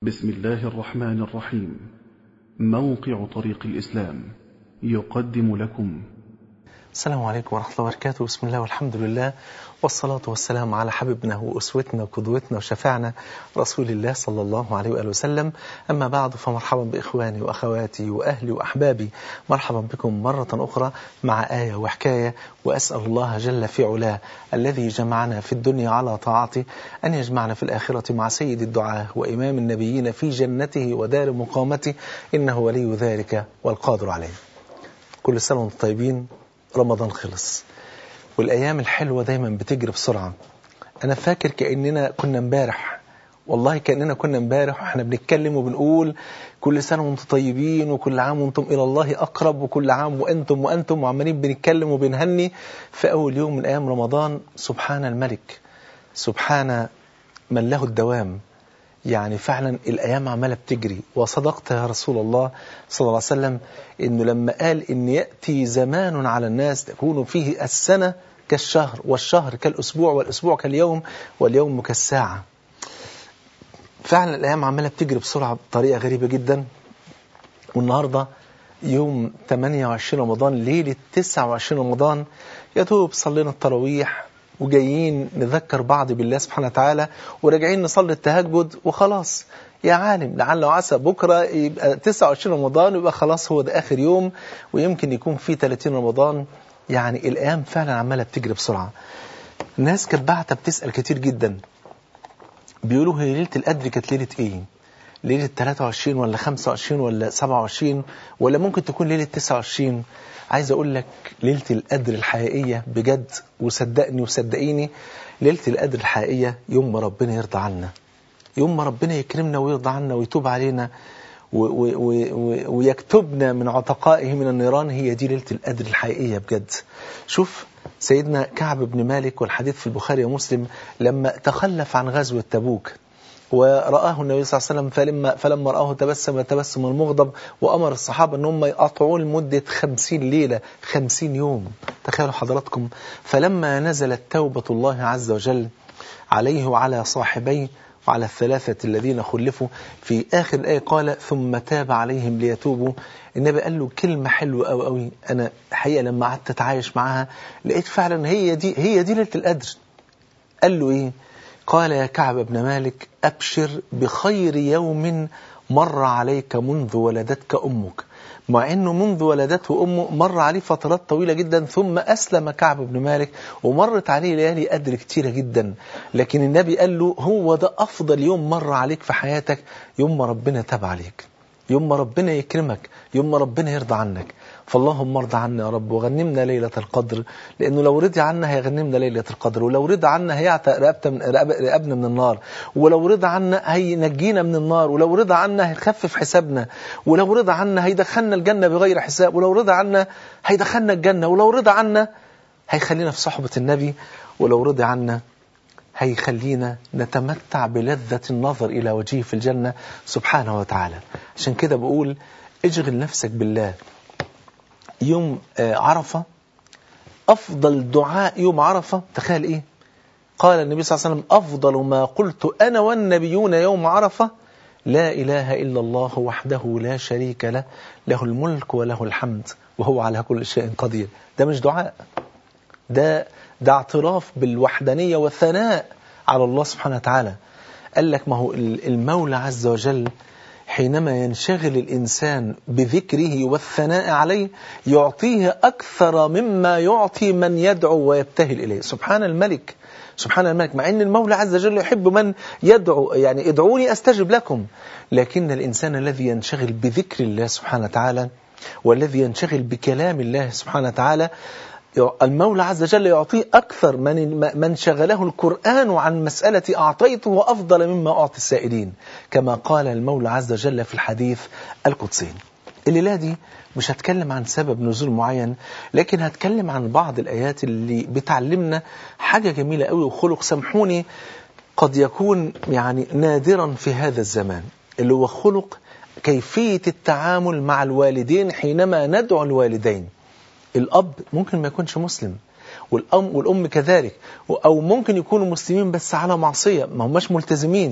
بسم الله الرحمن الرحيم موقع طريق الإسلام يقدم لكم السلام عليكم ورحمة الله وبركاته بسم الله والحمد لله والصلاة والسلام على حبيبنا وأسوتنا وقدوتنا وشفعنا رسول الله صلى الله عليه وآله وسلم أما بعد فمرحبا بإخواني وأخواتي وأهلي وأحبابي مرحبا بكم مرة أخرى مع آية وحكاية وأسأل الله جل في علاه الذي جمعنا في الدنيا على طاعته أن يجمعنا في الآخرة مع سيد الدعاة وإمام النبيين في جنته ودار مقامته إنه ولي ذلك والقادر عليه كل سنة وانتم طيبين رمضان خلص والأيام الحلوة دايما بتجري بسرعة أنا فاكر كأننا كنا امبارح والله كأننا كنا امبارح واحنا بنتكلم وبنقول كل سنة وانتم طيبين وكل عام وانتم إلى الله أقرب وكل عام وأنتم وأنتم وعمالين بنتكلم وبنهني في أول يوم من أيام رمضان سبحان الملك سبحان من له الدوام يعني فعلا الأيام عمالة بتجري وصدقت يا رسول الله صلى الله عليه وسلم إنه لما قال إن يأتي زمان على الناس تكون فيه السنة كالشهر والشهر كالأسبوع والأسبوع كاليوم واليوم كالساعة فعلا الأيام عمالة بتجري بسرعة بطريقة غريبة جدا والنهاردة يوم 28 رمضان ليلة 29 رمضان يا دوب صلينا التراويح وجايين نذكر بعض بالله سبحانه وتعالى وراجعين نصلي التهجد وخلاص يا عالم لعل وعسى بكرة يبقى 29 رمضان ويبقى خلاص هو ده آخر يوم ويمكن يكون في 30 رمضان يعني الأيام فعلا عمالة بتجري بسرعة الناس كانت بعتة بتسأل كتير جدا بيقولوا هي ليلة القدر كانت ليلة ايه ليلة 23 ولا 25 ولا 27 ولا ممكن تكون ليلة 29 عايز اقول لك ليلة القدر الحقيقية بجد وصدقني وصدقيني ليلة القدر الحقيقية يوم ما ربنا يرضى عنا يوم ما ربنا يكرمنا ويرضى عنا ويتوب علينا و و و ويكتبنا من عتقائه من النيران هي دي ليلة القدر الحقيقية بجد شوف سيدنا كعب بن مالك والحديث في البخاري ومسلم لما تخلف عن غزوة تبوك ورآه النبي صلى الله عليه وسلم فلما, فلما رآه تبسم تبسم المغضب وأمر الصحابة أنهم يقطعوه لمدة خمسين ليلة خمسين يوم تخيلوا حضراتكم فلما نزلت توبة الله عز وجل عليه وعلى صاحبيه وعلى الثلاثة الذين خلفوا في آخر الآية قال ثم تاب عليهم ليتوبوا النبي قال له كلمة حلوة أوي أوي أنا حقيقة لما قعدت أتعايش معاها لقيت فعلا هي دي هي دي ليلة القدر قال له إيه قال يا كعب بن مالك أبشر بخير يوم مر عليك منذ ولدتك أمك مع أنه منذ ولدته أمه مر عليه فترات طويلة جدا ثم أسلم كعب بن مالك ومرت عليه ليالي قدر كتيرة جدا لكن النبي قال له هو ده أفضل يوم مر عليك في حياتك يوم ما ربنا تاب عليك يوم ما ربنا يكرمك يوم ما ربنا يرضى عنك فاللهم ارضى عنا يا رب وغنمنا ليلة القدر لأنه لو رضي عنا هيغنمنا ليلة القدر ولو رضى عنا هيعتق رقبنا من النار ولو رضى عنا هينجينا من النار ولو رضى عنا هيخفف حسابنا ولو رضى عنا هيدخلنا الجنة بغير حساب ولو رضى عنا هيدخلنا الجنة ولو رضى عنا هيخلينا في صحبة النبي ولو رضي عنا هيخلينا نتمتع بلذة النظر إلى وجهه في الجنة سبحانه وتعالى عشان كده بقول اشغل نفسك بالله يوم عرفة أفضل دعاء يوم عرفة تخيل إيه قال النبي صلى الله عليه وسلم أفضل ما قلت أنا والنبيون يوم عرفة لا إله إلا الله وحده لا شريك له له الملك وله الحمد وهو على كل شيء قدير ده مش دعاء ده ده اعتراف بالوحدانية والثناء على الله سبحانه وتعالى قال لك ما هو المولى عز وجل حينما ينشغل الإنسان بذكره والثناء عليه يعطيه أكثر مما يعطي من يدعو ويبتهل إليه سبحان الملك سبحان الملك مع أن المولى عز وجل يحب من يدعو يعني ادعوني أستجب لكم لكن الإنسان الذي ينشغل بذكر الله سبحانه وتعالى والذي ينشغل بكلام الله سبحانه وتعالى المولى عز وجل يعطيه أكثر من من شغله القرآن عن مسألة أعطيته وأفضل مما أعطي السائلين كما قال المولى عز وجل في الحديث القدسي الليلة دي مش هتكلم عن سبب نزول معين لكن هتكلم عن بعض الآيات اللي بتعلمنا حاجة جميلة قوي وخلق سامحوني قد يكون يعني نادرا في هذا الزمان اللي هو خلق كيفية التعامل مع الوالدين حينما ندعو الوالدين الأب ممكن ما يكونش مسلم والأم, والأم كذلك أو ممكن يكونوا مسلمين بس على معصية ما هماش ملتزمين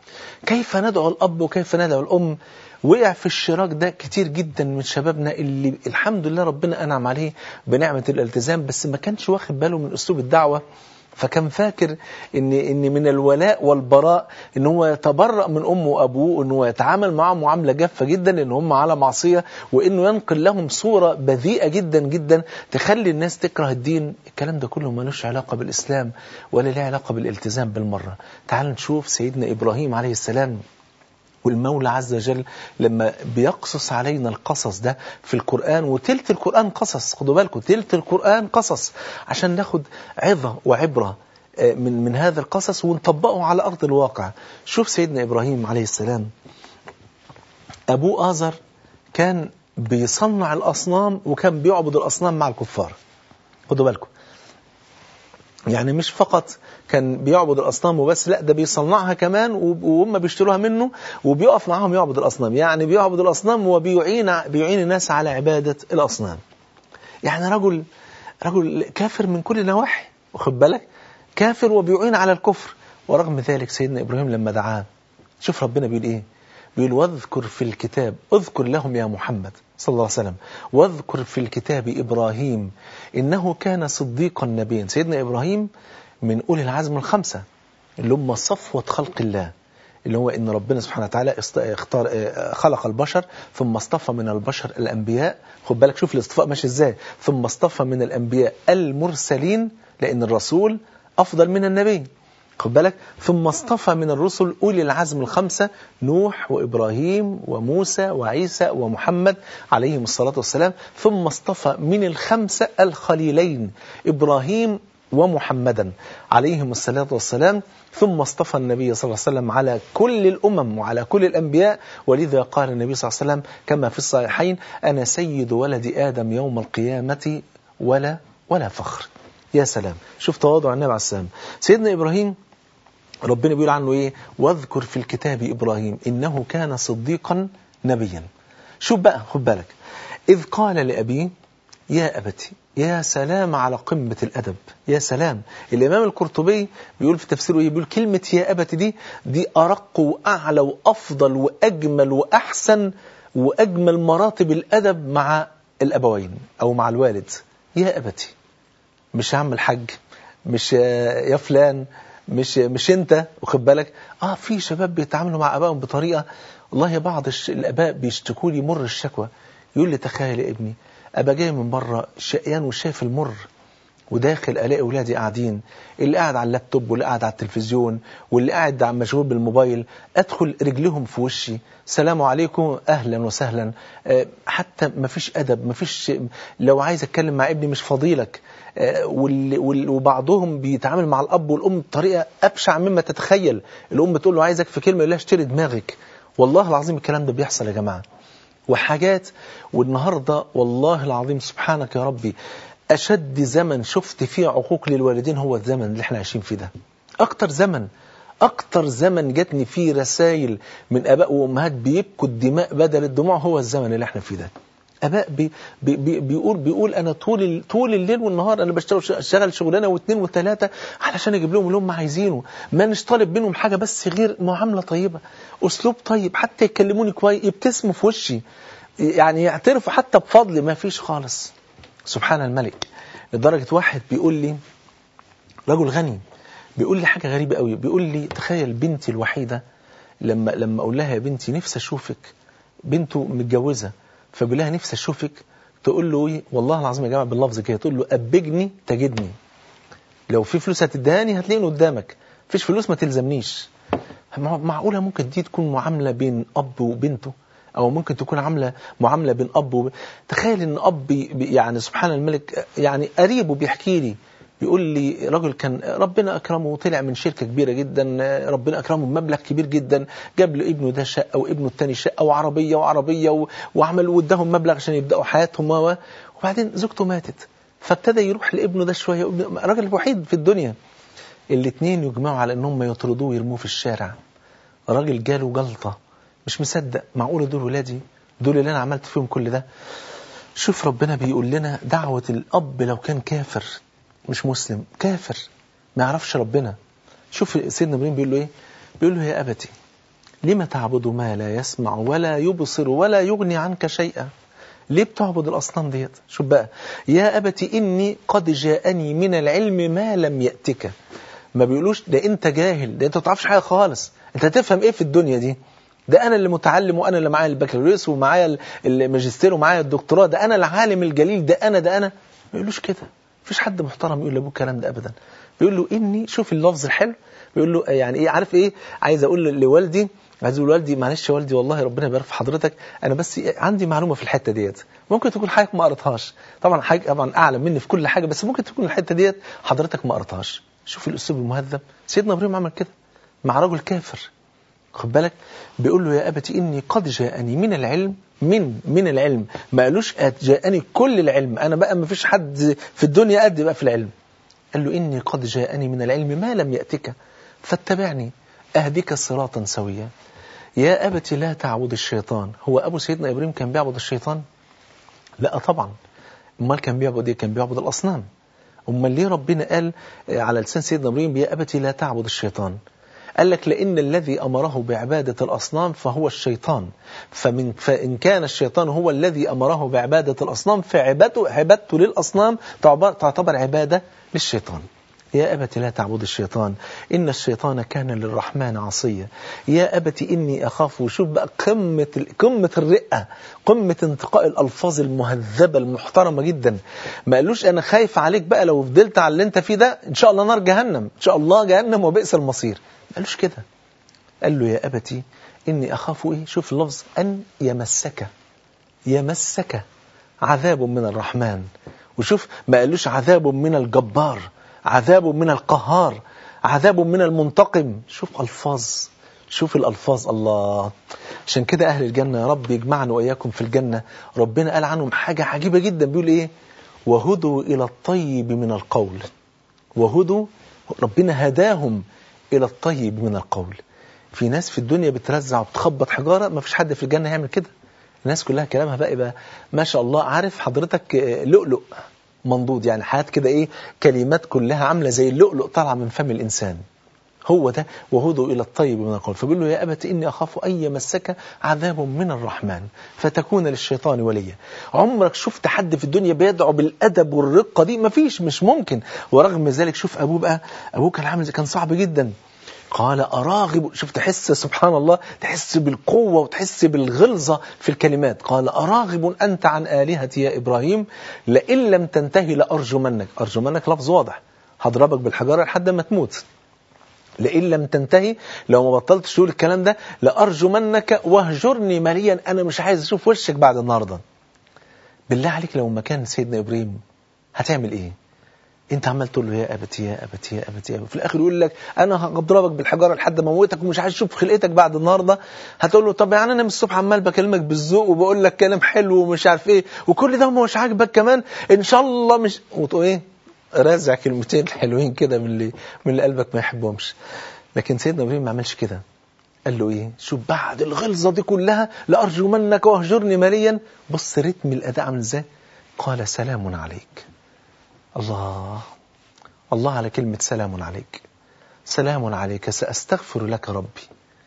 كيف ندعو الأب وكيف ندعو الأم وقع في الشراك ده كتير جدا من شبابنا اللي الحمد لله ربنا أنعم عليه بنعمة الالتزام بس ما كانش واخد باله من أسلوب الدعوة فكان فاكر ان ان من الولاء والبراء ان هو يتبرأ من امه وابوه ان هو يتعامل معهم معامله جافه جدا ان هم على معصيه وانه ينقل لهم صوره بذيئه جدا جدا تخلي الناس تكره الدين الكلام ده كله ملوش علاقه بالاسلام ولا له علاقه بالالتزام بالمره تعالوا نشوف سيدنا ابراهيم عليه السلام والمولى عز وجل لما بيقصص علينا القصص ده في القرآن وتلت القرآن قصص خدوا بالكم تلت القرآن قصص عشان ناخد عظة وعبرة من من هذا القصص ونطبقه على أرض الواقع شوف سيدنا إبراهيم عليه السلام أبوه آزر كان بيصنع الأصنام وكان بيعبد الأصنام مع الكفار خدوا بالكم يعني مش فقط كان بيعبد الأصنام وبس لا ده بيصنعها كمان وهم بيشتروها منه وبيقف معاهم يعبد الأصنام يعني بيعبد الأصنام وبيعين بيعين الناس على عبادة الأصنام يعني رجل رجل كافر من كل النواحي واخد بالك كافر وبيعين على الكفر ورغم ذلك سيدنا إبراهيم لما دعاه شوف ربنا بيقول إيه بيقول واذكر في الكتاب اذكر لهم يا محمد صلى الله عليه وسلم واذكر في الكتاب إبراهيم إنه كان صديقا نبيا سيدنا إبراهيم من أولي العزم الخمسة اللي هم صفوة خلق الله اللي هو إن ربنا سبحانه وتعالى اختار خلق البشر ثم اصطفى من البشر الأنبياء خد بالك شوف الاصطفاء ماشي إزاي ثم اصطفى من الأنبياء المرسلين لأن الرسول أفضل من النبي خد بالك ثم اصطفى من الرسل أولي العزم الخمسة نوح وإبراهيم وموسى وعيسى ومحمد عليهم الصلاة والسلام ثم اصطفى من الخمسة الخليلين إبراهيم ومحمدا عليهم الصلاة والسلام ثم اصطفى النبي صلى الله عليه وسلم على كل الأمم وعلى كل الأنبياء ولذا قال النبي صلى الله عليه وسلم كما في الصحيحين أنا سيد ولد آدم يوم القيامة ولا ولا فخر يا سلام شوف تواضع النبي عليه السلام سيدنا إبراهيم ربنا بيقول عنه إيه واذكر في الكتاب إبراهيم إنه كان صديقا نبيا شوف بقى خد بالك إذ قال لأبيه يا أبتي يا سلام على قمة الأدب يا سلام الإمام القرطبي بيقول في تفسيره إيه بيقول كلمة يا أبتي دي دي أرق وأعلى وأفضل وأجمل وأحسن وأجمل مراتب الأدب مع الأبوين أو مع الوالد يا أبتي مش يا عم الحاج مش يا فلان مش مش انت واخد بالك اه في شباب بيتعاملوا مع ابائهم بطريقه والله بعض الاباء بيشتكوا لي مر الشكوى يقول لي تخيل يا ابني ابقى جاي من بره شقيان وشايف المر وداخل الاقي اولادي قاعدين اللي قاعد على اللابتوب واللي قاعد على التلفزيون واللي قاعد مشغول بالموبايل ادخل رجلهم في وشي سلام عليكم اهلا وسهلا أه حتى ما فيش ادب ما فيش لو عايز اتكلم مع ابني مش فضيلك أه وبعضهم بيتعامل مع الاب والام بطريقه ابشع مما تتخيل الام تقول له عايزك في كلمه يقول لها اشتري دماغك والله العظيم الكلام ده بيحصل يا جماعه وحاجات والنهارده والله العظيم سبحانك يا ربي أشد زمن شفت فيه عقوق للوالدين هو الزمن اللي احنا عايشين فيه ده أكتر زمن أكتر زمن جاتني فيه رسائل من أباء وأمهات بيبكوا الدماء بدل الدموع هو الزمن اللي احنا فيه ده أباء بي بي بي بيقول بيقول أنا طول طول الليل والنهار أنا بشتغل شغل شغلانة واثنين وثلاثة علشان أجيب لهم اللي هم عايزينه ما مش طالب منهم حاجة بس غير معاملة طيبة أسلوب طيب حتى يكلموني كويس يبتسموا في وشي يعني يعترفوا حتى بفضل ما فيش خالص سبحان الملك لدرجة واحد بيقول لي رجل غني بيقول لي حاجة غريبة قوي بيقول لي تخيل بنتي الوحيدة لما لما أقول لها يا بنتي نفسي أشوفك بنته متجوزة فبيقول لها نفسي أشوفك تقول له إيه والله العظيم يا جماعة باللفظ كده تقول له أبجني تجدني لو في فلوس هتدهاني هتلاقيني قدامك فيش فلوس ما تلزمنيش معقولة ممكن دي تكون معاملة بين أب وبنته او ممكن تكون عامله معامله بين اب وب... تخيل ان اب بي يعني سبحان الملك يعني قريبه بيحكي لي بيقول لي راجل كان ربنا اكرمه وطلع من شركه كبيره جدا ربنا اكرمه بمبلغ كبير جدا جاب لابنه ده شقه وابنه الثاني شقه وعربيه وعربيه و... وعمل واداهم مبلغ عشان يبداوا حياتهم و... وبعدين زوجته ماتت فابتدى يروح لابنه ده شويه الراجل الوحيد في الدنيا الاثنين يجمعوا على انهم يطردوه ويرموه في الشارع راجل جاله جلطه مش مصدق معقولة دول ولادي دول اللي أنا عملت فيهم كل ده شوف ربنا بيقول لنا دعوة الأب لو كان كافر مش مسلم كافر ما يعرفش ربنا شوف سيدنا إبراهيم بيقول له إيه بيقول له يا أبتي لم تعبد ما لا يسمع ولا يبصر ولا يغني عنك شيئا ليه بتعبد الأصنام ديت شوف بقى يا أبت إني قد جاءني من العلم ما لم يأتك ما بيقولوش ده أنت جاهل ده أنت ما تعرفش حاجة خالص أنت تفهم إيه في الدنيا دي ده أنا اللي متعلم وأنا اللي معايا البكالوريوس ومعايا الماجستير ومعايا الدكتوراه ده أنا العالم الجليل ده أنا ده أنا ما يقولوش كده مفيش حد محترم يقول لأبوه الكلام ده أبدا بيقول له إني شوف اللفظ الحلو بيقول له يعني إيه عارف إيه عايز أقول لوالدي عايز اقول والدي معلش يا والدي والله ربنا يبارك في حضرتك انا بس عندي معلومه في الحته ديت ممكن تكون حضرتك ما قريتهاش طبعا حاجه طبعا اعلم مني في كل حاجه بس ممكن تكون الحته ديت حضرتك ما قريتهاش شوف الاسلوب المهذب سيدنا ابراهيم عمل كده مع رجل كافر خد بالك بيقول له يا ابتي اني قد جاءني من العلم من من العلم ما قالوش جاءني كل العلم انا بقى ما فيش حد في الدنيا قد بقى في العلم قال له اني قد جاءني من العلم ما لم ياتك فاتبعني اهدك صراطا سويا يا أبت لا تعبد الشيطان هو أبو سيدنا إبراهيم كان بيعبد الشيطان لا طبعا أمال كان بيعبد إيه كان بيعبد الأصنام أمال ليه ربنا قال على لسان سيدنا إبراهيم يا أبت لا تعبد الشيطان قال لك لأن الذي أمره بعبادة الأصنام فهو الشيطان فمن فإن كان الشيطان هو الذي أمره بعبادة الأصنام فعبادته عبادته للأصنام تعتبر عبادة للشيطان يا أبت لا تعبد الشيطان إن الشيطان كان للرحمن عصيا يا أبت إني أخاف وشوف بقى قمة قمة الرقة قمة انتقاء الألفاظ المهذبة المحترمة جدا ما قالوش أنا خايف عليك بقى لو فضلت على اللي أنت فيه ده إن شاء الله نار جهنم إن شاء الله جهنم وبئس المصير ما قالوش كده قال له يا أبتي إني أخاف إيه شوف اللفظ أن يمسك يمسك عذاب من الرحمن وشوف ما قالوش عذاب من الجبار عذاب من القهار عذاب من المنتقم شوف ألفاظ شوف الألفاظ الله عشان كده أهل الجنة يا رب يجمعنا وإياكم في الجنة ربنا قال عنهم حاجة عجيبة جدا بيقول إيه وهدوا إلى الطيب من القول وهدوا ربنا هداهم إلى الطيب من القول في ناس في الدنيا بترزع وبتخبط حجارة ما فيش حد في الجنة يعمل كده الناس كلها كلامها بقى يبقى ما شاء الله عارف حضرتك لؤلؤ منضود يعني حياة كده ايه كلمات كلها عاملة زي اللؤلؤ طالعة من فم الإنسان هو ده وهدوا إلى الطيب من القول فبيقول له يا أبت إني أخاف أن يمسك عذاب من الرحمن فتكون للشيطان وليا عمرك شفت حد في الدنيا بيدعو بالأدب والرقة دي مفيش مش ممكن ورغم ذلك شوف أبوه بقى أبوه كان عامل كان صعب جدا قال أراغب شوف تحس سبحان الله تحس بالقوة وتحس بالغلظة في الكلمات قال أراغب أنت عن آلهتي يا إبراهيم لئن لم تنتهي لأرجمنك أرجمنك لفظ واضح هضربك بالحجارة لحد ما تموت لئن لم تنتهي لو ما بطلتش تقول الكلام ده لأرجمنك واهجرني مليا أنا مش عايز أشوف وشك بعد النهاردة بالله عليك لو مكان سيدنا إبراهيم هتعمل إيه انت عمال تقول له يا ابتي يا ابتي يا ابتي يا في الاخر يقول لك انا هضربك بالحجاره لحد ما اموتك ومش عايز اشوف خلقتك بعد النهارده هتقول له طب يعني انا من الصبح عمال بكلمك بالذوق وبقول لك كلام حلو ومش عارف ايه وكل ده مش عاجبك كمان ان شاء الله مش وتقول ايه رازع كلمتين حلوين كده من اللي من اللي قلبك ما يحبهمش لكن سيدنا ابراهيم ما عملش كده قال له ايه شوف بعد الغلظه دي كلها لارجمنك واهجرني مليا بص رتم الاداء عامل ازاي قال سلام عليك الله الله على كلمة سلام عليك سلام عليك سأستغفر لك ربي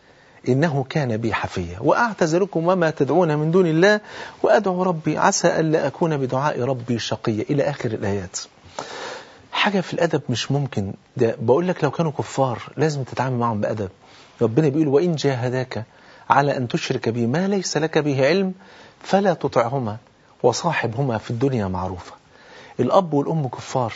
إنه كان بي حفيا وأعتذركم وما تدعون من دون الله وأدعو ربي عسى ألا أكون بدعاء ربي شقيا إلى آخر الآيات حاجة في الأدب مش ممكن ده بقول لك لو كانوا كفار لازم تتعامل معهم بأدب ربنا بيقول وإن جاهداك على أن تشرك بي ما ليس لك به علم فلا تطعهما وصاحبهما في الدنيا معروفة الأب والأم كفار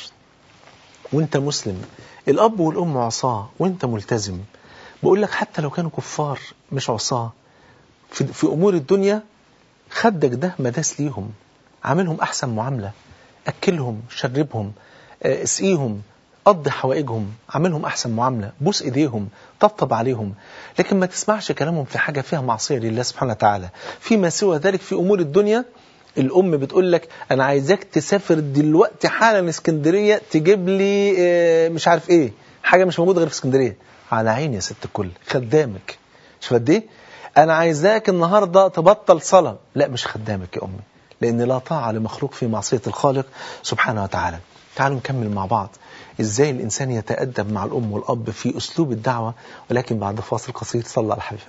وانت مسلم الأب والأم عصاه وانت ملتزم بقول لك حتى لو كانوا كفار مش عصاه في, في أمور الدنيا خدك ده مداس ليهم عاملهم أحسن معاملة أكلهم شربهم اسقيهم قضي حوائجهم عاملهم أحسن معاملة بوس إيديهم طبطب عليهم لكن ما تسمعش كلامهم في حاجة فيها معصية لله سبحانه وتعالى فيما سوى ذلك في أمور الدنيا الأم بتقول لك أنا عايزاك تسافر دلوقتي حالا اسكندرية تجيب لي مش عارف إيه حاجة مش موجودة غير في اسكندرية على عيني يا ست الكل خدامك شوف قد إيه أنا عايزاك النهاردة تبطل صلاة لا مش خدامك يا أمي لأن لا طاعة لمخلوق في معصية الخالق سبحانه وتعالى تعالوا نكمل مع بعض إزاي الإنسان يتأدب مع الأم والأب في أسلوب الدعوة ولكن بعد فاصل قصير صلى على حبيبك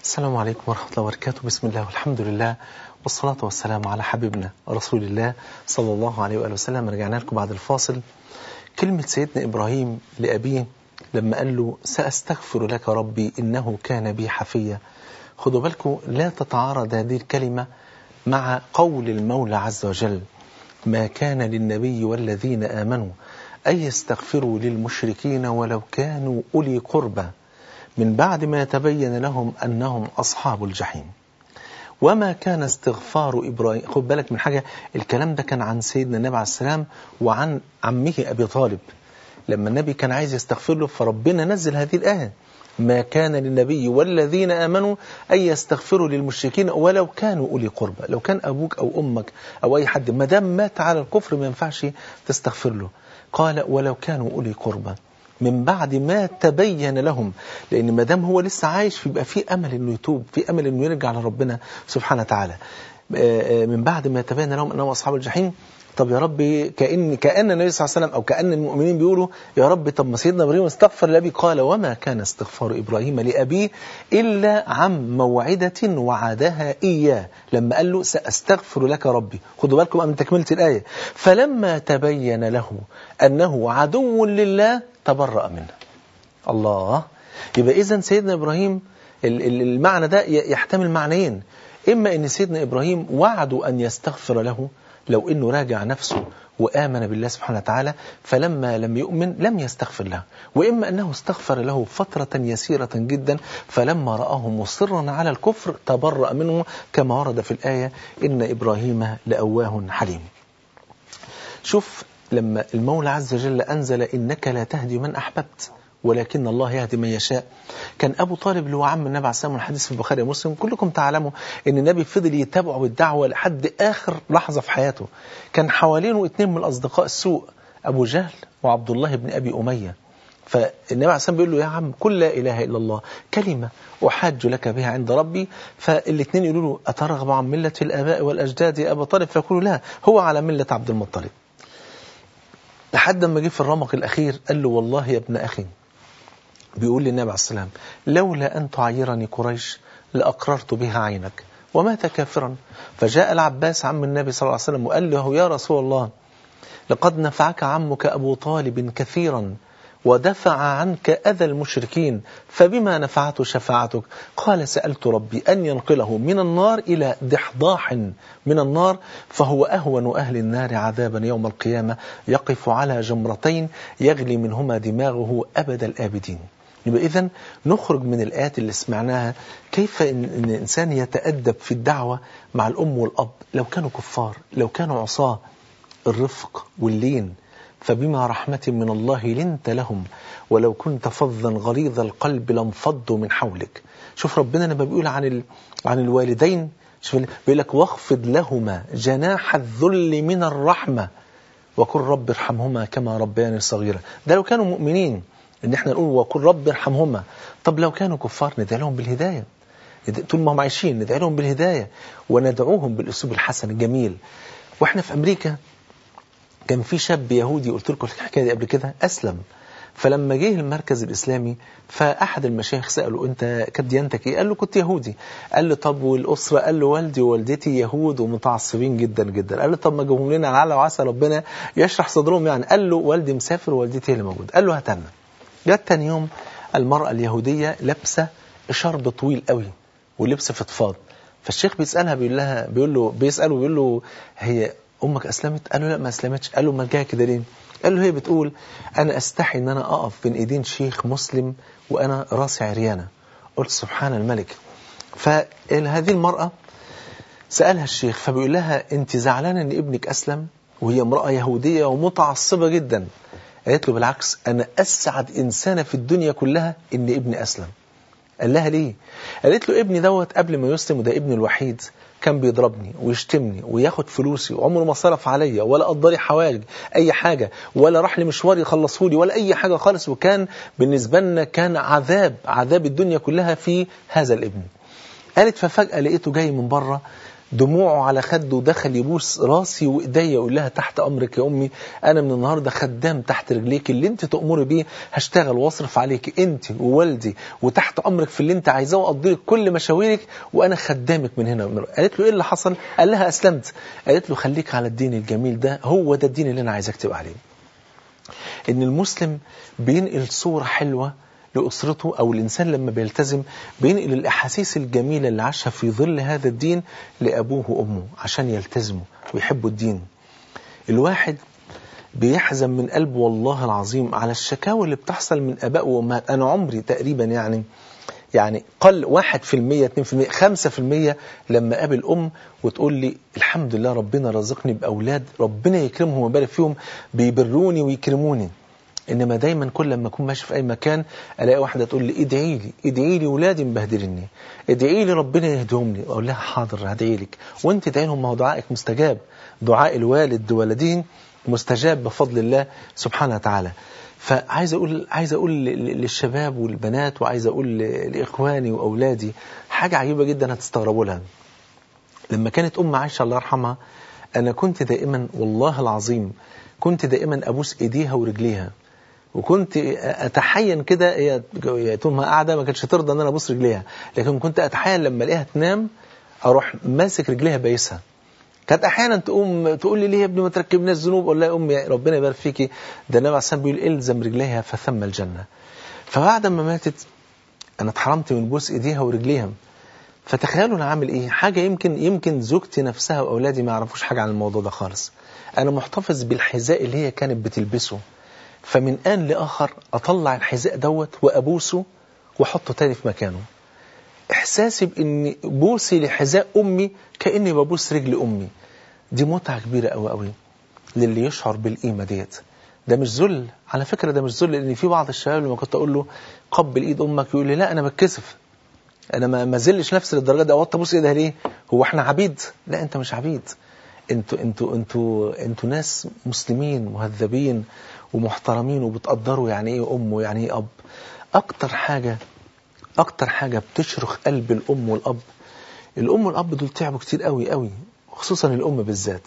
السلام عليكم ورحمة الله وبركاته بسم الله والحمد لله والصلاة والسلام على حبيبنا رسول الله صلى الله عليه وآله وسلم رجعنا لكم بعد الفاصل كلمة سيدنا إبراهيم لأبيه لما قال له سأستغفر لك ربي إنه كان بي حفيا خدوا بالكم لا تتعارض هذه الكلمة مع قول المولى عز وجل ما كان للنبي والذين آمنوا أن يستغفروا للمشركين ولو كانوا أولي قربى من بعد ما يتبين لهم أنهم أصحاب الجحيم وما كان استغفار إبراهيم خد بالك من حاجة الكلام ده كان عن سيدنا النبي عليه السلام وعن عمه أبي طالب لما النبي كان عايز يستغفر له فربنا نزل هذه الآية ما كان للنبي والذين آمنوا أن يستغفروا للمشركين ولو كانوا أولي قربى لو كان أبوك أو أمك أو أي حد ما دام مات على الكفر ما ينفعش تستغفر له قال ولو كانوا أولي قربى من بعد ما تبين لهم لأن ما دام هو لسه عايش فيبقى في أمل إنه يتوب في أمل إنه يرجع لربنا سبحانه وتعالى من بعد ما تبين لهم أنهم أصحاب الجحيم طب يا رب كأن كأن النبي صلى الله عليه وسلم أو كأن المؤمنين بيقولوا يا رب طب ما سيدنا إبراهيم استغفر لأبي قال وما كان استغفار إبراهيم لأبيه إلا عن موعدة وعدها إياه لما قال له سأستغفر لك ربي خدوا بالكم من تكملة الآية فلما تبين له أنه عدو لله تبرأ منه الله يبقى إذا سيدنا إبراهيم المعنى ده يحتمل معنيين إما أن سيدنا إبراهيم وعدوا أن يستغفر له لو أنه راجع نفسه وآمن بالله سبحانه وتعالى فلما لم يؤمن لم يستغفر له وإما أنه استغفر له فترة يسيرة جدا فلما رآه مصرا على الكفر تبرأ منه كما ورد في الآية إن إبراهيم لأواه حليم شوف لما المولى عز وجل أنزل إنك لا تهدي من أحببت ولكن الله يهدي من يشاء كان أبو طالب اللي هو عم النبي عليه السلام الحديث في البخاري ومسلم كلكم تعلموا أن النبي فضل يتابعه بالدعوة لحد آخر لحظة في حياته كان حوالينه اثنين من الأصدقاء السوء أبو جهل وعبد الله بن أبي أمية فالنبي عليه السلام بيقول له يا عم قل لا إله إلا الله كلمة أحاج لك بها عند ربي فالاثنين يقولوا له أترغب عن ملة الآباء والأجداد يا أبا طالب فيقول لا هو على ملة عبد المطلب لحد ما جه في الرمق الأخير قال له والله يا ابن أخي بيقول للنبي عليه السلام لولا أن تعيرني قريش لأقررت بها عينك ومات كافرا فجاء العباس عم النبي صلى الله عليه وسلم وقال له يا رسول الله لقد نفعك عمك أبو طالب كثيرا ودفع عنك أذى المشركين فبما نفعته شفاعتك قال سألت ربي أن ينقله من النار إلى ضحضاح من النار فهو أهون أهل النار عذابا يوم القيامة يقف على جمرتين يغلي منهما دماغه أبد الآبدين يبقى إذن نخرج من الآيات اللي سمعناها كيف إن, إن الإنسان يتأدب في الدعوة مع الأم والأب لو كانوا كفار لو كانوا عصاه الرفق واللين فبما رحمة من الله لنت لهم ولو كنت فظا غليظ القلب لانفضوا من حولك شوف ربنا لما بيقول عن ال... عن الوالدين شوف بيقول لك واخفض لهما جناح الذل من الرحمة وقل رب ارحمهما كما ربياني صغيرا ده لو كانوا مؤمنين ان احنا نقول وقل رب ارحمهما طب لو كانوا كفار ندعي لهم بالهداية طول ما هم عايشين ندعي لهم بالهداية وندعوهم بالاسلوب الحسن الجميل واحنا في امريكا كان في شاب يهودي قلت لكم الحكايه دي قبل كده اسلم فلما جه المركز الاسلامي فاحد المشايخ ساله انت كانت ديانتك ايه؟ قال له كنت يهودي. قال له طب والاسره؟ قال له والدي ووالدتي يهود ومتعصبين جدا جدا. قال له طب ما جابهم لنا لعل وعسى ربنا يشرح صدرهم يعني. قال له والدي مسافر ووالدتي هي اللي موجوده. قال له هتنا. جت تاني يوم المراه اليهوديه لابسه شرب طويل قوي ولبس فضفاض. فالشيخ بيسالها بيقول لها بيقول له بيساله بيقول له هي امك اسلمت قال له لا ما اسلمتش قال له ما جايه كده ليه قال له هي بتقول انا استحي ان انا اقف بين ايدين شيخ مسلم وانا راسي عريانه قلت سبحان الملك فهذه المراه سالها الشيخ فبيقول لها انت زعلانه ان ابنك اسلم وهي امراه يهوديه ومتعصبه جدا قالت له بالعكس انا اسعد انسانه في الدنيا كلها ان ابني اسلم قال لها ليه قالت له ابني دوت قبل ما يسلم وده ابني الوحيد كان بيضربني ويشتمني وياخد فلوسي وعمره ما صرف عليا ولا قضى لي حواجج اي حاجه ولا راح لي مشوار يخلصه لي ولا اي حاجه خالص وكان بالنسبه لنا كان عذاب عذاب الدنيا كلها في هذا الابن قالت ففجاه لقيته جاي من بره دموعه على خده ودخل يبوس راسي وايديا يقول لها تحت امرك يا امي انا من النهارده خدام تحت رجليك اللي انت تامري بيه هشتغل واصرف عليك انت ووالدي وتحت امرك في اللي انت عايزاه واقضي لك كل مشاويرك وانا خدامك من هنا ومن قالت له ايه اللي حصل قال لها اسلمت قالت له خليك على الدين الجميل ده هو ده الدين اللي انا عايزك تبقى عليه ان المسلم بينقل صوره حلوه لأسرته أو الإنسان لما بيلتزم بينقل الأحاسيس الجميلة اللي عاشها في ظل هذا الدين لأبوه وأمه عشان يلتزموا ويحبوا الدين الواحد بيحزن من قلبه والله العظيم على الشكاوى اللي بتحصل من آباء وأمهات أنا عمري تقريبا يعني يعني قل واحد في المية اتنين في المية خمسة في المية لما قابل أم وتقول لي الحمد لله ربنا رزقني بأولاد ربنا يكرمهم ويبارك فيهم بيبروني ويكرموني انما دايما كل لما اكون ماشي في اي مكان الاقي واحده تقول لي ادعي لي ادعي لي ولادي مبهدلني ادعي لي ربنا يهديهم لي اقول لها حاضر هدعي لك وانت ادعي لهم ما هو دعائك مستجاب دعاء الوالد والدين مستجاب بفضل الله سبحانه وتعالى فعايز اقول عايز اقول للشباب والبنات وعايز اقول لاخواني واولادي حاجه عجيبه جدا هتستغربوا لها لما كانت ام عائشه الله يرحمها انا كنت دائما والله العظيم كنت دائما ابوس ايديها ورجليها وكنت اتحين كده هي طول ما قاعده ما كانتش ترضى ان انا ابوس رجليها لكن كنت اتحين لما الاقيها تنام اروح ماسك رجليها بايسها كانت احيانا تقوم تقول لي ليه يا ابني ما تركبناش ذنوب اقول لها يا امي ربنا يبارك فيكي ده النبي عليه الصلاه بيقول الزم رجليها فثم الجنه فبعد ما ماتت انا اتحرمت من بوس ايديها ورجليها فتخيلوا انا عامل ايه حاجه يمكن يمكن زوجتي نفسها واولادي ما يعرفوش حاجه عن الموضوع ده خالص انا محتفظ بالحذاء اللي هي كانت بتلبسه فمن آن لآخر أطلع الحذاء دوت وأبوسه وأحطه تاني في مكانه إحساسي بإن بوسي لحذاء أمي كأني ببوس رجل أمي دي متعة كبيرة أوي أوي للي يشعر بالقيمة ديت ده مش ذل على فكرة ده مش ذل لأن في بعض الشباب لما كنت أقول له قبل إيد أمك يقول لي لا أنا بتكسف أنا ما ما زلش نفسي للدرجة دي أوطى أبوس إيدها ليه؟ هو إحنا عبيد؟ لا أنت مش عبيد انتوا انتوا انتوا انتوا ناس مسلمين مهذبين ومحترمين وبتقدروا يعني ايه ام ويعني ايه اب اكتر حاجة اكتر حاجة بتشرخ قلب الام والاب الام والاب دول تعبوا كتير قوي قوي خصوصا الام بالذات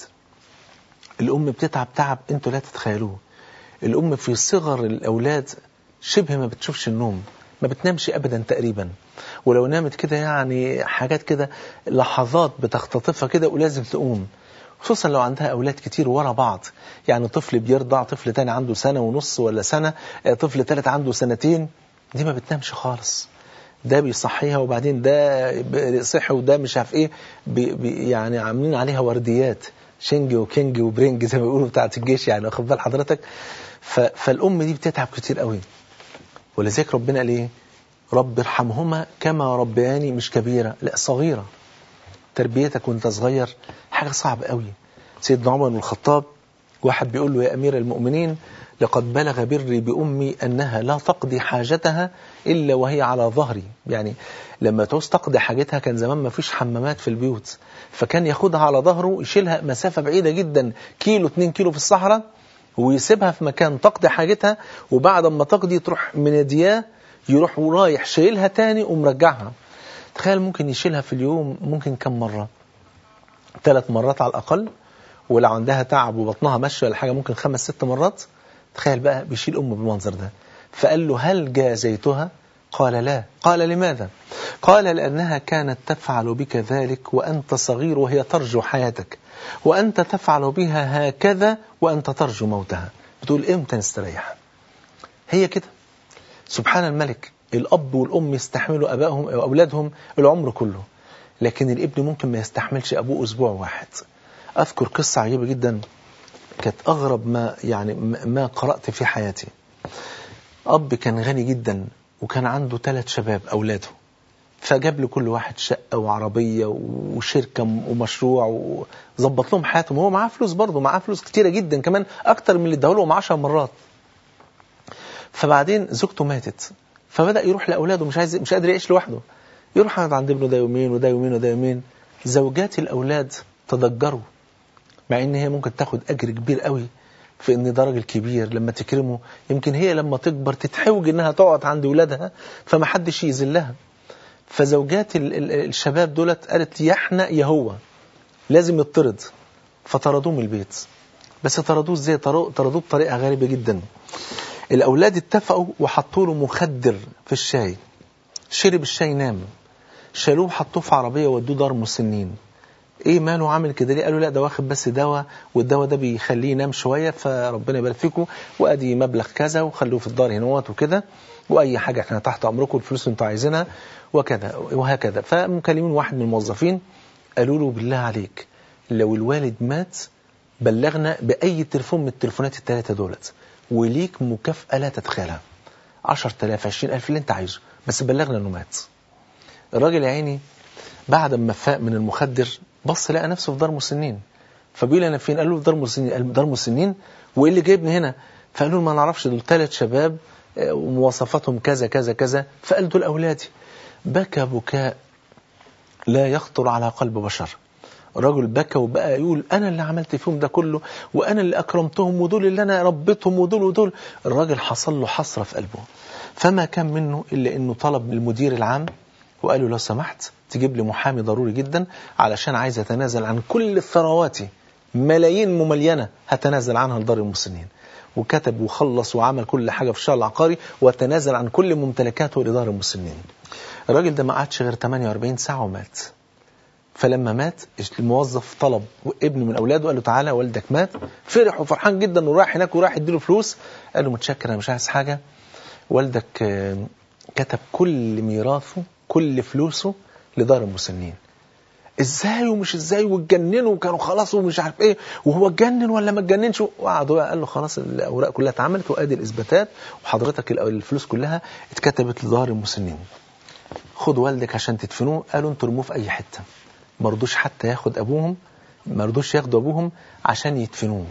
الام بتتعب تعب انتوا لا تتخيلوه الام في صغر الاولاد شبه ما بتشوفش النوم ما بتنامش ابدا تقريبا ولو نامت كده يعني حاجات كده لحظات بتختطفها كده ولازم تقوم خصوصا لو عندها أولاد كتير ورا بعض يعني طفل بيرضع طفل تاني عنده سنة ونص ولا سنة طفل تالت عنده سنتين دي ما بتنامش خالص ده بيصحيها وبعدين ده صحي وده مش عارف ايه بي بي يعني عاملين عليها ورديات شنج وكينج وبرنج زي ما بيقولوا بتاعت الجيش يعني واخد بال حضرتك فالام دي بتتعب كتير قوي ولذلك ربنا قال ايه رب ارحمهما كما ربياني مش كبيره لا صغيره تربيتك وانت صغير حاجة صعبة قوي سيدنا عمر بن الخطاب واحد بيقول له يا أمير المؤمنين لقد بلغ بري بأمي أنها لا تقضي حاجتها إلا وهي على ظهري يعني لما تعوز تقضي حاجتها كان زمان ما فيش حمامات في البيوت فكان ياخدها على ظهره يشيلها مسافة بعيدة جدا كيلو 2 كيلو في الصحراء ويسيبها في مكان تقضي حاجتها وبعد ما تقضي تروح منادياه يروح ورايح شايلها تاني ومرجعها تخيل ممكن يشيلها في اليوم ممكن كم مرة ثلاث مرات على الأقل ولو عندها تعب وبطنها ماشية ولا حاجة ممكن خمس ست مرات تخيل بقى بيشيل أمه بالمنظر ده فقال له هل جازيتها قال لا قال لماذا قال لأنها كانت تفعل بك ذلك وأنت صغير وهي ترجو حياتك وأنت تفعل بها هكذا وأنت ترجو موتها بتقول إمتى نستريح هي كده سبحان الملك الأب والأم يستحملوا أبائهم أو أولادهم العمر كله لكن الابن ممكن ما يستحملش أبوه أسبوع واحد أذكر قصة عجيبة جدا كانت أغرب ما يعني ما قرأت في حياتي أب كان غني جدا وكان عنده ثلاث شباب أولاده فجاب لكل واحد شقة وعربية وشركة ومشروع وظبط لهم حياتهم هو معاه فلوس برضه معاه فلوس كتيرة جدا كمان أكتر من اللي اداه لهم 10 مرات فبعدين زوجته ماتت فبدأ يروح لأولاده مش عايز مش قادر يعيش لوحده يروح يقعد عند ابنه ده يومين وده يومين وده يومين زوجات الأولاد تضجروا مع ان هي ممكن تاخد أجر كبير قوي في ان ده راجل كبير لما تكرمه يمكن هي لما تكبر تتحوج انها تقعد عند ولادها فما حدش يذلها فزوجات ال ال الشباب دولت قالت يا احنا يا هو لازم يطرد فطردوه من البيت بس طردوه ازاي طردوه بطريقة غريبة جدا الأولاد اتفقوا وحطوا له مخدر في الشاي شرب الشاي نام شالوه حطوه في عربية ودوه دار مسنين ايه ماله عامل كده ليه قالوا لا ده واخد بس دواء والدواء ده بيخليه ينام شوية فربنا يبارك فيكم وادي مبلغ كذا وخلوه في الدار هنوات وكده واي حاجة احنا تحت امركم الفلوس اللي انتوا عايزينها وكذا وهكذا فمكلمين واحد من الموظفين قالوا له بالله عليك لو الوالد مات بلغنا بأي تليفون من التليفونات الثلاثة دولت وليك مكافأة لا تتخيلها 10000 20000 اللي انت عايزه بس بلغنا انه مات الراجل يا عيني بعد ما فاق من المخدر بص لقى نفسه في دار مسنين فبيقول انا فين قال له في دار مسنين قال دار مسنين وايه اللي جايبني هنا فقالوا له ما نعرفش دول ثلاث شباب ومواصفاتهم كذا كذا كذا فقال دول اولادي بكى بكاء لا يخطر على قلب بشر الرجل بكى وبقى يقول انا اللي عملت فيهم ده كله وانا اللي اكرمتهم ودول اللي انا ربيتهم ودول ودول الراجل حصل له حسره في قلبه فما كان منه الا انه طلب المدير العام وقال له لو سمحت تجيب لي محامي ضروري جدا علشان عايز اتنازل عن كل ثرواتي ملايين مملينه هتنازل عنها لدار المسنين وكتب وخلص وعمل كل حاجه في الشهر العقاري وتنازل عن كل ممتلكاته لدار المسنين الراجل ده ما قعدش غير 48 ساعه ومات فلما مات الموظف طلب ابن من اولاده قال له تعالى والدك مات فرح وفرحان جدا وراح هناك وراح يديله فلوس قال له متشكر انا مش عايز حاجه والدك كتب كل ميراثه كل فلوسه لدار المسنين ازاي ومش ازاي واتجننوا وكانوا خلاص ومش عارف ايه وهو اتجنن ولا ما اتجننش وقعدوا قال له خلاص الاوراق كلها اتعملت وادي الاثباتات وحضرتك الفلوس كلها اتكتبت لدار المسنين خد والدك عشان تدفنوه قالوا انتوا رموه في اي حته ما رضوش حتى ياخد ابوهم ما رضوش ياخدوا ابوهم عشان يدفنوه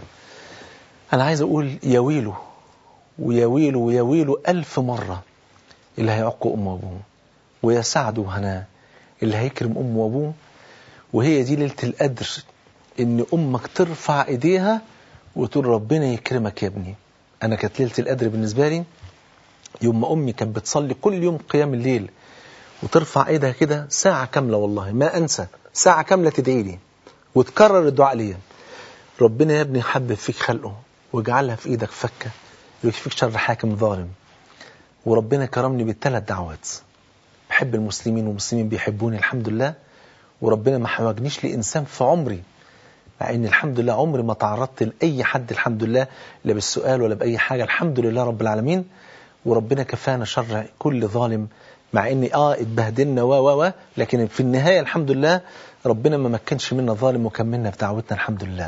انا عايز اقول يا ويله ويا ويله ويا ويله الف مره اللي هيعقوا امه وابوه ويا سعد وهناه اللي هيكرم امه وابوه وهي دي ليله القدر ان امك ترفع ايديها وتقول ربنا يكرمك يا ابني انا كانت ليله القدر بالنسبه لي يوم ما امي كانت بتصلي كل يوم قيام الليل وترفع ايدها كده ساعه كامله والله ما انسى ساعه كامله تدعي لي وتكرر الدعاء ليا ربنا يا ابني حبب فيك خلقه واجعلها في ايدك فكه ويكفيك شر حاكم ظالم وربنا كرمني بالثلاث دعوات بحب المسلمين والمسلمين بيحبوني الحمد لله وربنا ما حوجنيش لإنسان في عمري مع ان الحمد لله عمري ما تعرضت لأي حد الحمد لله لا بالسؤال ولا بأي حاجة الحمد لله رب العالمين وربنا كفانا شر كل ظالم مع اني اه اتبهدلنا و و و لكن في النهاية الحمد لله ربنا ما مكنش منا ظالم وكملنا في دعوتنا الحمد لله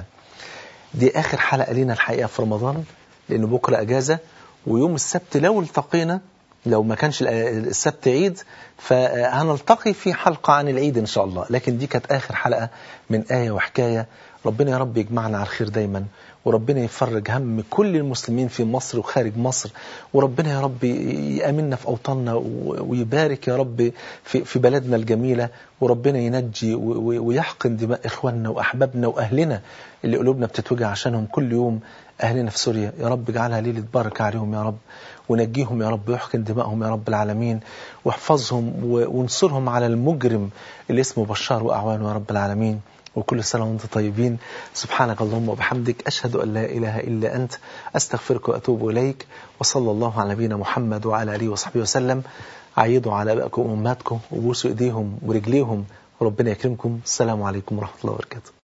دي آخر حلقة لينا الحقيقة في رمضان لأن بكرة أجازة ويوم السبت لو التقينا لو ما كانش السبت عيد فهنلتقي في حلقة عن العيد إن شاء الله لكن دي كانت آخر حلقة من آية وحكاية ربنا يا رب يجمعنا على الخير دايما وربنا يفرج هم كل المسلمين في مصر وخارج مصر وربنا يا رب يأمننا في أوطاننا ويبارك يا رب في, في بلدنا الجميلة وربنا ينجي ويحقن دماء إخواننا وأحبابنا وأهلنا اللي قلوبنا بتتوجع عشانهم كل يوم أهلنا في سوريا يا رب اجعلها ليلة بركة عليهم يا رب ونجيهم يا رب ويحقن دمائهم يا رب العالمين واحفظهم وانصرهم على المجرم اللي اسمه بشار وأعوانه يا رب العالمين وكل سنة وانتم طيبين سبحانك اللهم وبحمدك أشهد أن لا إله إلا أنت أستغفرك وأتوب إليك وصلى الله على نبينا محمد وعلى آله وصحبه وسلم عيدوا على أبائكم وأمهاتكم وبوسوا إيديهم ورجليهم وربنا يكرمكم السلام عليكم ورحمة الله وبركاته